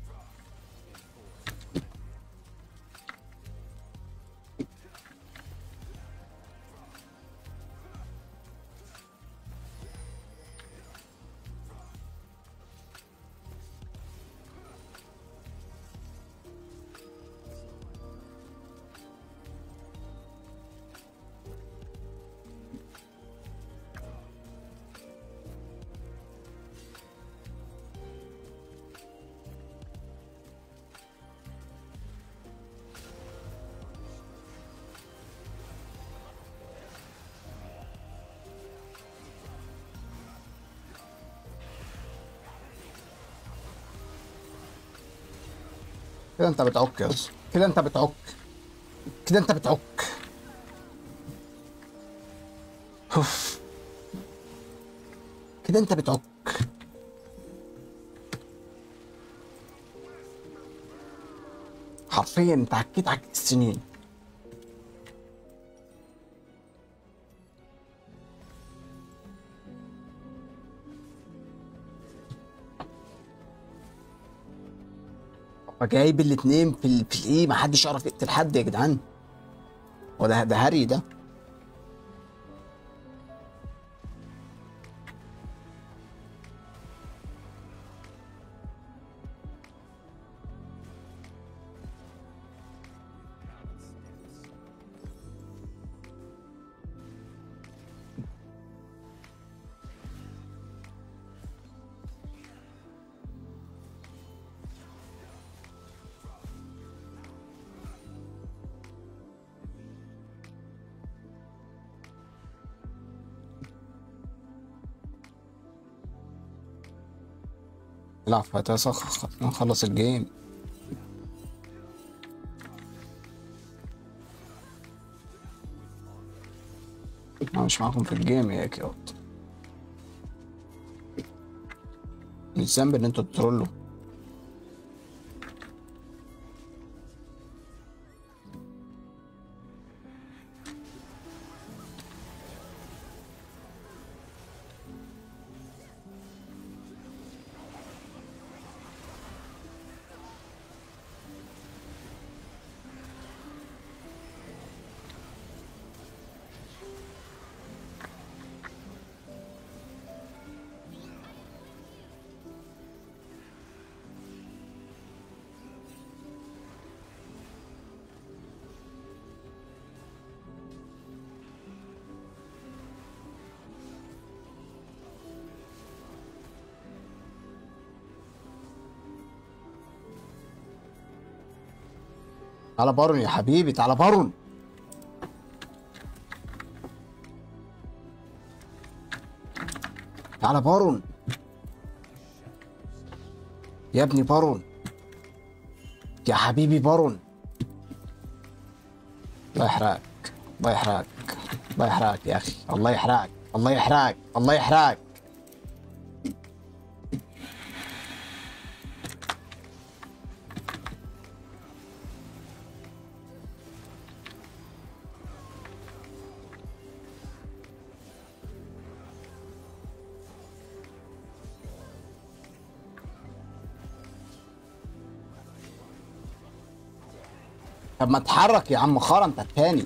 S1: كده انت بتعك يا اسطى كده انت بتعك كده انت بتعك اوف كده انت بتعك حرفيا انت عكيت عك السنين فجايب الاتنين في ال... في الايه محدش يعرف يقتل حد يا جدعان وده ده هري ده لا فتسخ نخلص الجيم انا مش معاكم في الجيم يا كيوت مش ذنب ان انتوا تترولوا تعالى بارون يا حبيبي تعالى بارون تعالى بارون يا ابني بارون يا حبيبي بارون الله يحرقك الله يحرقك الله يحرقك يا اخي الله يحرقك الله يحرقك الله يحرقك طب ما اتحرك يا عم خرا انت التاني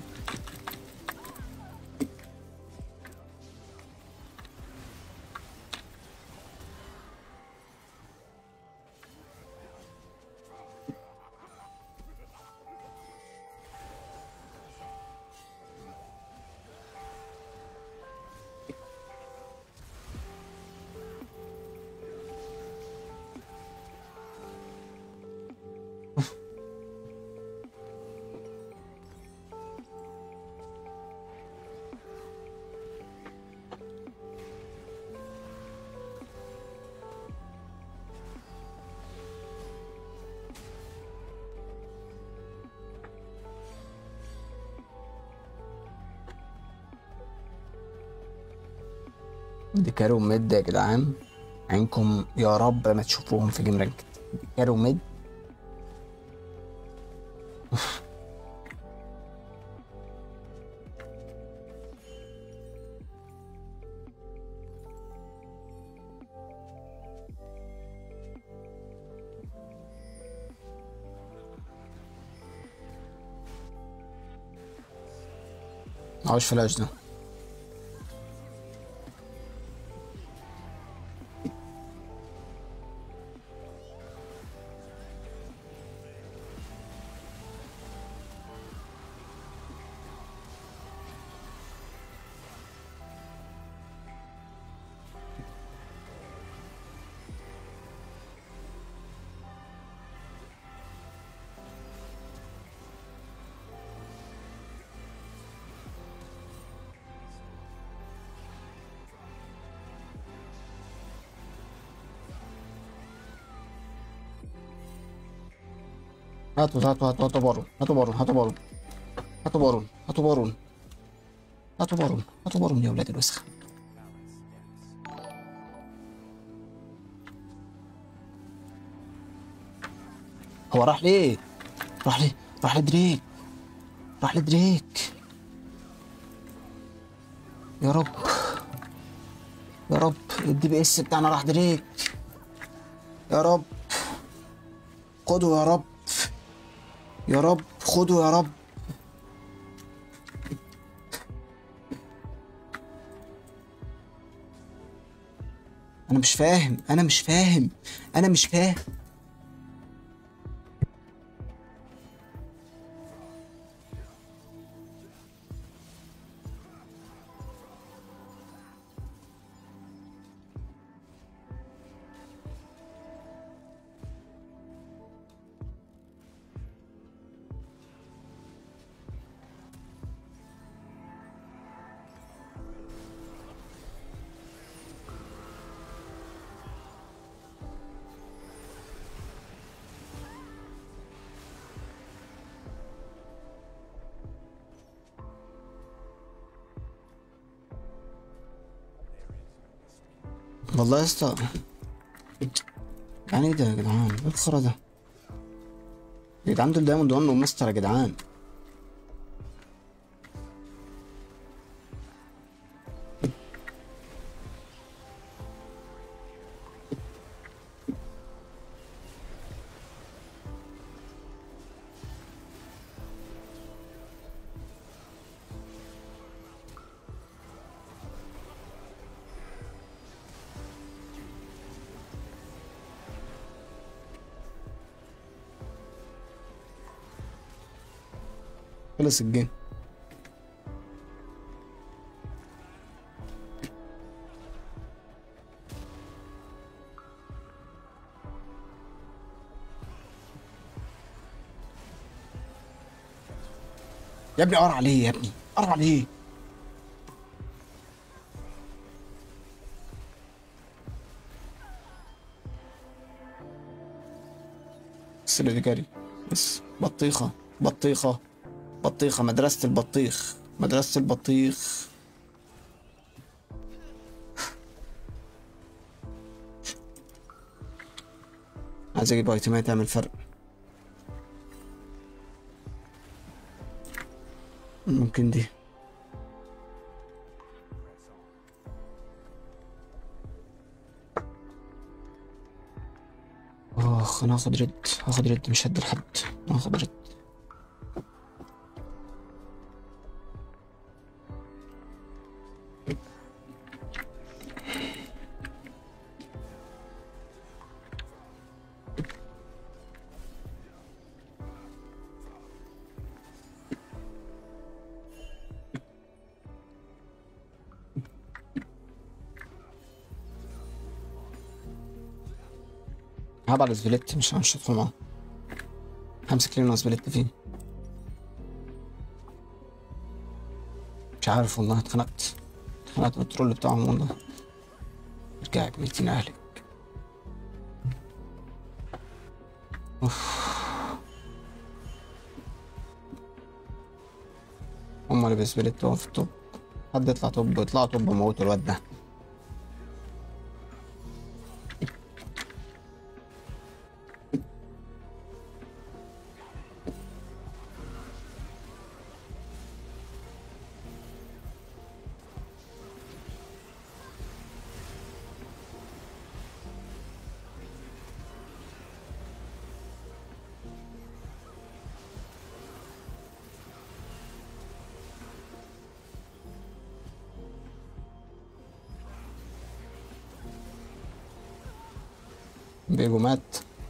S1: دي كارو ميد يا جدعان عينكم يا رب ما تشوفوهم في جيم رانك دي كارو ميد معهوش فلاش ده هاتوا هاتوا هاتوا هاتوا بارون هاتوا بارون هاتوا بارون هاتوا بارون هاتوا بارون هاتوا بارون هاتوا بارون يا ولاد الوسخ هو راح ليه؟ راح ليه؟ راح لدريك راح لدريك يا رب يا رب الدي بي اس بتاعنا راح دريك يا رب خده يا رب يا رب خده يا رب انا مش فاهم انا مش فاهم انا مش فاهم والله يا اسطى يعني ايه ده يا جدعان ايه الخرا ده يا جدعان دول دايموند 1 وماستر يا جدعان خلص الجيم يا ابني قرا عليه يا ابني قرا عليه بس اللي جري بس بطيخة بطيخة بطيخة مدرسة البطيخ مدرسة البطيخ عايز اجيب ايتمات تعمل فرق ممكن دي اخ انا هاخد رد هاخد رد مش هدي لحد انا هاخد رد هلعب على سبليت مش مش هدخل معاه همسك لينا سبليت فيه مش عارف والله اتخنقت اتخنقت من الترول بتاعهم والله ارجع ميتين اهلك اوف هما اللي بسبليت هو في التوب حد يطلع توب يطلع توب موت الواد ده بيجو مات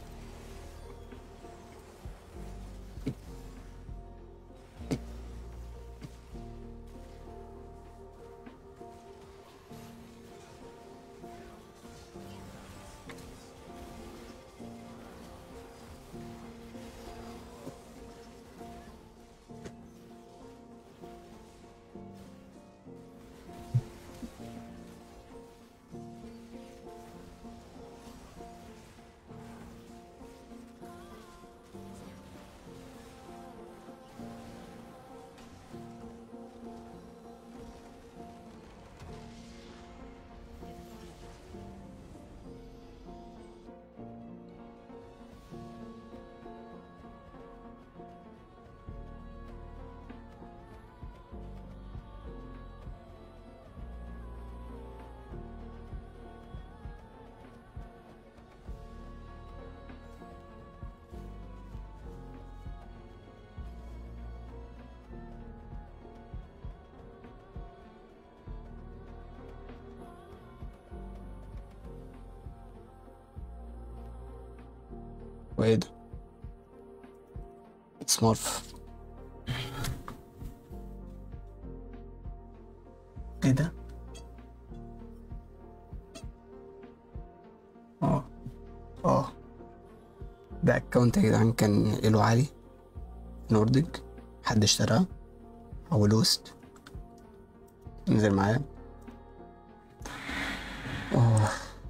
S1: وايه ده سمارف ايه ده اه اه ده اكونت يا جدعان كان ايلو عالي نورديك حد اشتراه او لوست نزل معايا اه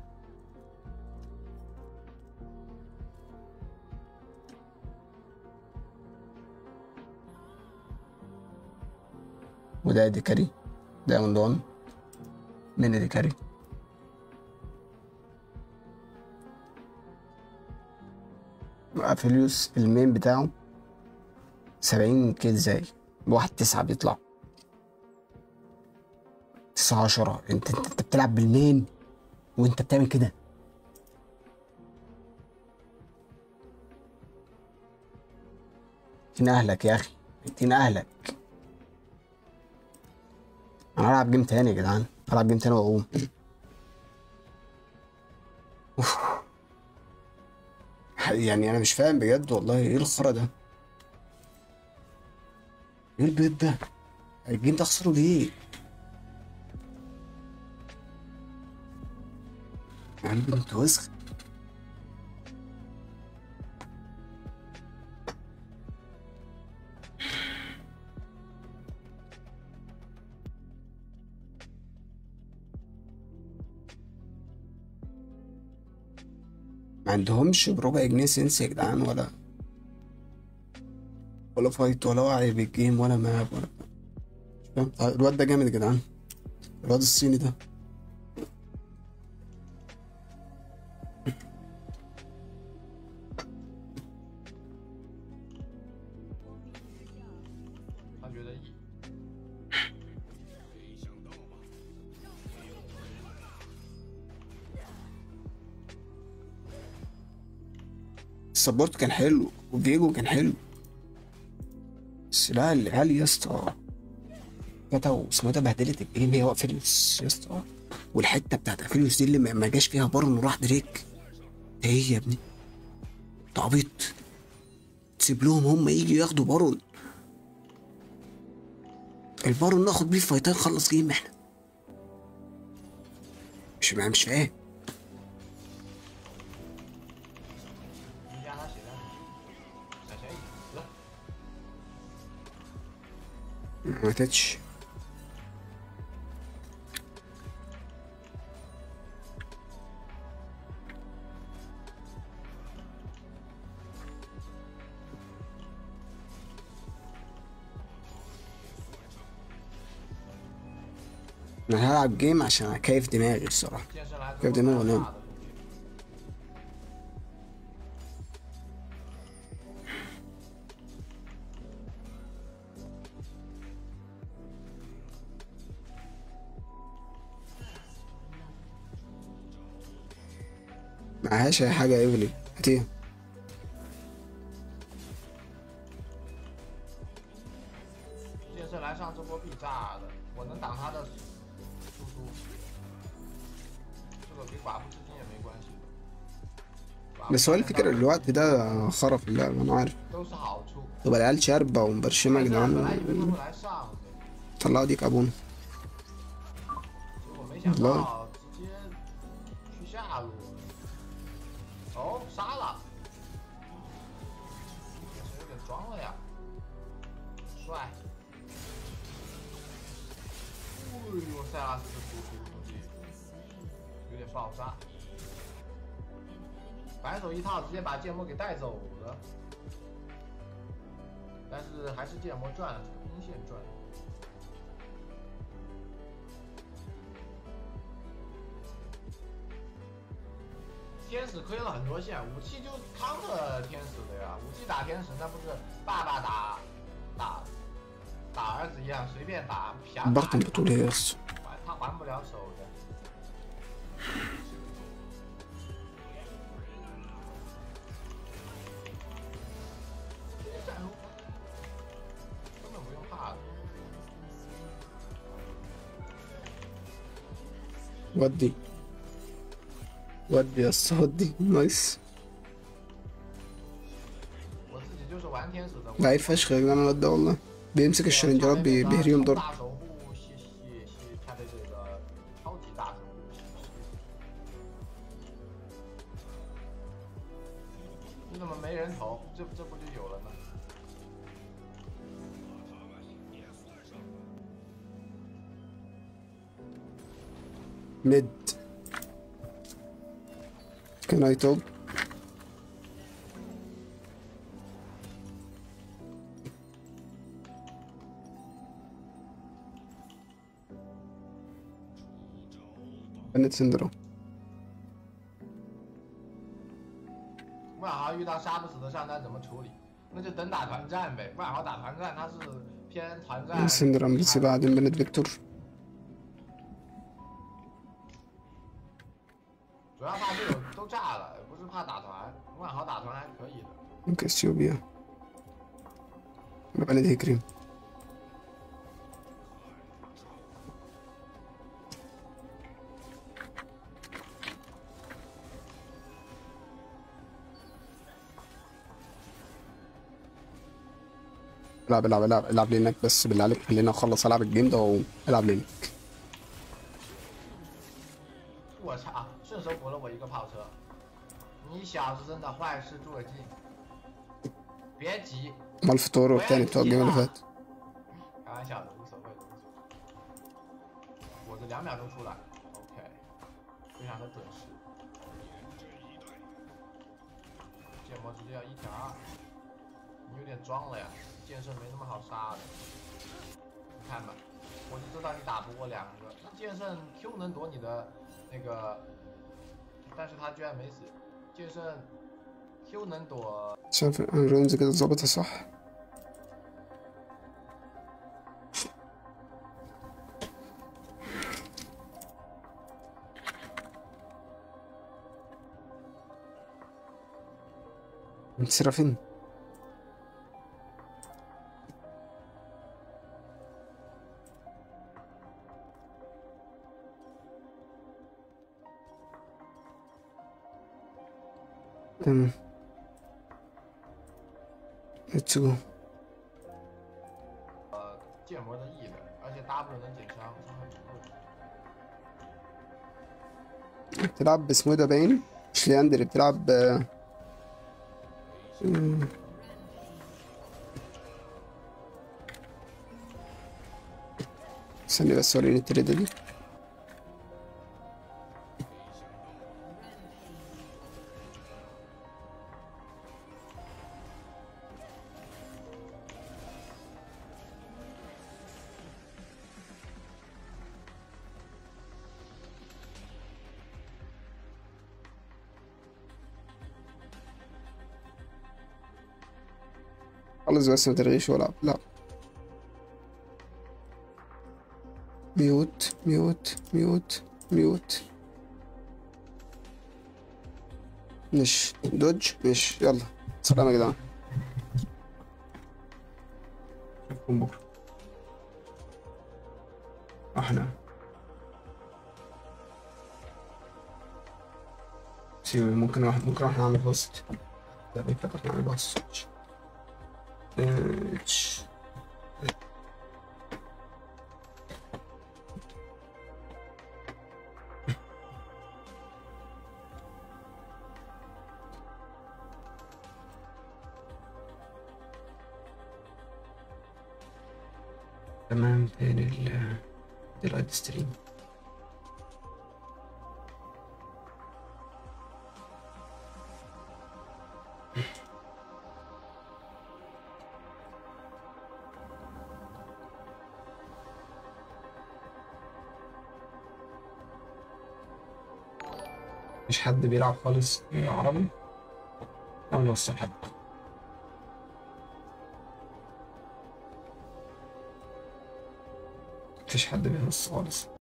S1: وده دي كاري دايموند 1 من دي كاري افيليوس المين بتاعه سبعين كيل زي بواحد تسعة بيطلع تسعة عشرة انت انت, انت بتلعب بالمين وانت بتعمل كده ادينا اهلك يا اخي ادينا اهلك انا هلعب جيم تاني يا جدعان هلعب جيم تاني واقوم أوف. يعني انا مش فاهم بجد والله ايه الخرا ده ايه البيت ده الجيم ده اخسره ليه يا عم انت وسخ ما عندهمش بربع جنيه سنس يا جدعان ولا ولا فايت ولا وعي بالجيم ولا ماب ولا مش فاهم آه، الواد ده جامد يا جدعان الواد الصيني ده السبورت كان حلو وفيجو كان حلو بس لا العيال يا اسطى جاتا واسمه ده بهدلت الجيم هي وافيليوس يا اسطى والحته بتاعت افيليوس دي اللي ما ما جاش فيها بارون وراح دريك ده ايه يا ابني ده عبيط تسيب لهم هم يجي ياخدوا بارون البارون ناخد بيه فايتين نخلص جيم احنا مش مش فاهم ما ماتتش انا هلعب جيم عشان اكيف دماغي الصراحه
S6: 健身来
S1: كيف دماغي وانام 'معهاش اي حاجه ايفلي هاتيها
S6: 健身来上这波必炸的，我能挡他的输出，这个给寡妇吃金也没关系。
S1: بس هو الفكرة الوقت ده خرف اللعبة أنا عارف
S6: 都是好处。
S1: تبقى العيال شاربة ومبرشمة يا
S6: 本来以为他
S1: جدعان
S6: 会来上的，
S1: طلعوا ديك أبونا
S6: 结果没想到直接去下路。哦，杀了，也是有点装了呀，帅。哎呦，塞拉斯的输出估计有点爆炸。反手一套直接把剑魔给带走了，但是还是剑魔赚了，这个兵线赚了。天使亏了很多线，武器就扛着天使的呀。武器打天使，那不是爸爸打打打儿子一样，随便打，想打
S1: البطن
S6: 就
S1: بتقول إيه يا اسطى
S6: 还他还不了手的。战如风根本不用怕的。
S1: ودي ودي يا اسطى ودي نايس
S6: 我自己就是玩天使的。
S1: لعيب فشخ يا جدعان الواد ده والله بيمسك الشرنجرات بي- بيهريهم ضرب
S6: 大守护谢谢谢他的这个超级大守护谢谢。你怎么没人头？这这不就有了吗？
S1: ميد كان اي توب بنت سندرو
S6: 万豪遇到杀不死的上单怎么处理？那就等打团战呗。万豪打团战，他是偏团战。
S1: سندرم لسه بعدين بنت فيكتور
S6: 主要怕队友都炸了，不是怕打团。万豪打团还可以的。
S1: كاسيوبيا بنت هيكريم العب العب العب العب لينك بس بالله عليك خلينا اخلص العب الجيم ده والعب لينك
S6: 我操，顺手补了我一个炮车。你小子真的坏事做尽。别急，
S1: امال الفطور والتاني بتوع الجيم اللي فات
S6: 开玩笑的，无所谓的，无所谓。我这两秒钟出来，OK，非常的准时。剑魔直接要一条二，你有点装了呀，剑圣没那么好杀的。你看吧，我就知道你打不过两个。那剑圣 Q 能躲你的那个，但是他居然没死。剑圣 Q 能躲
S1: شايف الرينز كده ظابطها صح انت سرافين تمام Let's go
S6: 呃剑魔的 E 的，而且 W 能减伤，伤害不够。
S1: بتلعب باسمه إيه ده باين مش لياندري بتلعب آه، مم. استني بس وريني التريدة دي خلص بس ما ترغيش والعب لا ميوت ميوت ميوت ميوت مش دوج مش يلا سلام يا جدعان اشوفكم بكره احنا سيبي ممكن واحد ممكن واحد نعمل هوست ده بيفكر نعمل هوست اتش تمام فين ال دي اللايف ستريم مش حد بيلعب خالص عربي أو نوصل حد مفيش حد بينص خالص